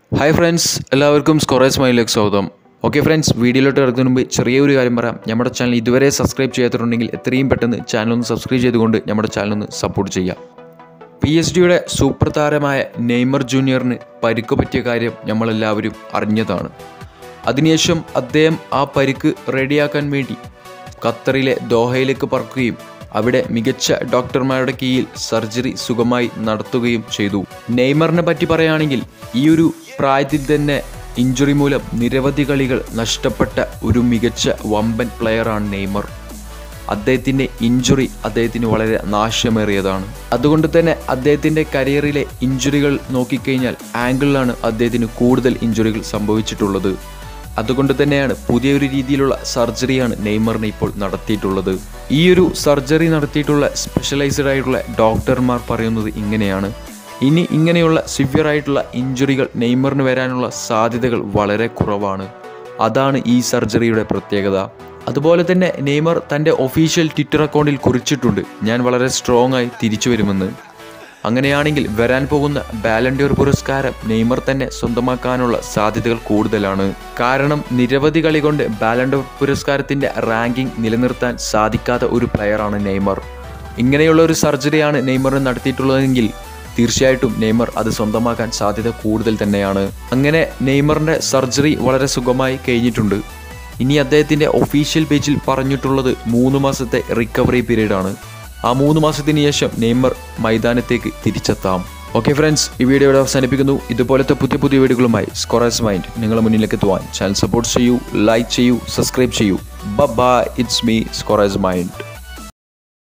hi friends എല്ലാവർക്കും സ്കോറേജ് മൈലിലേക്ക് സ്വാഗതം okay friends വീഡിയോയിലോട്ട് കിടക്കുന്നതിന് മുമ്പ് ചെറിയൊരു കാര്യം പറയാം നമ്മുടെ ചാനൽ ഇതുവരെ സബ്സ്ക്രൈബ് ചെയ്യാത്തിട്ടുണ്ടെങ്കിൽ എത്രയും പെട്ടെന്ന് ചാനൽ ഒന്ന് സബ്സ്ക്രൈബ് ചെയ്തുകൊണ്ട് നമ്മുടെ ചാനൽ ഒന്ന് സപ്പോർട്ട് ചെയ്യാം പി എസ് ഡിയുടെ സൂപ്പർ താരമായ നെയ്മർ ജൂനിയറിന് പരിക്ക് പറ്റിയ കാര്യം നമ്മളെല്ലാവരും അറിഞ്ഞതാണ് അതിനുശേഷം അദ്ദേഹം ആ പരിക്ക് റെഡിയാക്കാൻ വേണ്ടി ഖത്തറിലെ ദോഹയിലേക്ക് പറക്കുകയും അവിടെ മികച്ച ഡോക്ടർമാരുടെ കീഴിൽ സർജറി സുഖമായി നടത്തുകയും ചെയ്തു നെയ്മറിനെ പറ്റി പറയുകയാണെങ്കിൽ ഈ ഒരു പ്രായത്തിൽ തന്നെ ഇഞ്ചുറി മൂലം നിരവധി കളികൾ നഷ്ടപ്പെട്ട ഒരു മികച്ച വമ്പൻ പ്ലെയറാണ് നെയ്മർ അദ്ദേഹത്തിൻ്റെ ഇഞ്ചുറി അദ്ദേഹത്തിന് വളരെ നാശമേറിയതാണ് അതുകൊണ്ട് തന്നെ അദ്ദേഹത്തിൻ്റെ കരിയറിലെ ഇഞ്ചുറികൾ നോക്കിക്കഴിഞ്ഞാൽ ആംഗിളിലാണ് അദ്ദേഹത്തിന് കൂടുതൽ ഇഞ്ചുറികൾ സംഭവിച്ചിട്ടുള്ളത് അതുകൊണ്ട് തന്നെയാണ് പുതിയൊരു രീതിയിലുള്ള സർജറിയാണ് നെയ്മറിന് ഇപ്പോൾ നടത്തിയിട്ടുള്ളത് ഈ ഒരു സർജറി നടത്തിയിട്ടുള്ള സ്പെഷ്യലൈസ്ഡ് ആയിട്ടുള്ള ഡോക്ടർമാർ പറയുന്നത് ഇങ്ങനെയാണ് ഇനി ഇങ്ങനെയുള്ള സിവിയർ ആയിട്ടുള്ള ഇഞ്ചുറികൾ നെയ്മറിന് വരാനുള്ള സാധ്യതകൾ വളരെ കുറവാണ് അതാണ് ഈ സർജറിയുടെ പ്രത്യേകത അതുപോലെ തന്നെ നെയ്മർ തൻ്റെ ഒഫീഷ്യൽ ട്വിറ്റർ അക്കൗണ്ടിൽ കുറിച്ചിട്ടുണ്ട് ഞാൻ വളരെ സ്ട്രോങ് ആയി തിരിച്ചു വരുമെന്ന് അങ്ങനെയാണെങ്കിൽ വരാൻ പോകുന്ന ബാലൻഡിയർ പുരസ്കാരം നെയ്മർ തന്നെ സ്വന്തമാക്കാനുള്ള സാധ്യതകൾ കൂടുതലാണ് കാരണം നിരവധി കളി കൊണ്ട് ബാലൻഡോർ പുരസ്കാരത്തിന്റെ റാങ്കിംഗ് നിലനിർത്താൻ സാധിക്കാത്ത ഒരു പ്ലെയറാണ് നെയ്മർ ഇങ്ങനെയുള്ള ഒരു സർജറിയാണ് നെയ്മറിന് നടത്തിയിട്ടുള്ളതെങ്കിൽ തീർച്ചയായിട്ടും നെയ്മർ അത് സ്വന്തമാക്കാൻ സാധ്യത കൂടുതൽ തന്നെയാണ് അങ്ങനെ നെയ്മറിന്റെ സർജറി വളരെ സുഖമായി കഴിഞ്ഞിട്ടുണ്ട് ഇനി അദ്ദേഹത്തിന്റെ ഒഫീഷ്യൽ പേജിൽ പറഞ്ഞിട്ടുള്ളത് മൂന്ന് മാസത്തെ റിക്കവറി പീരീഡ് ആണ് ആ മൂന്ന് മാസത്തിന് ശേഷം നെയ്മർ മൈതാനത്തേക്ക് തിരിച്ചെത്താം ഓക്കെ ഫ്രണ്ട്സ് ഈ വീഡിയോ ഇവിടെ അവസാനിപ്പിക്കുന്നു ഇതുപോലത്തെ പുതിയ പുതിയ വീഡിയോകളുമായി സ്കോറേഴ്സ് മൈൻഡ് നിങ്ങളുടെ മുന്നിലേക്ക് എത്തുവാൻ ചാനൽ സപ്പോർട്ട് ചെയ്യൂ ലൈക്ക് ചെയ്യൂ സബ്സ്ക്രൈബ് ചെയ്യൂ ബ ഇറ്റ്സ് മീ സ്കോറേഴ്സ് മൈൻഡ്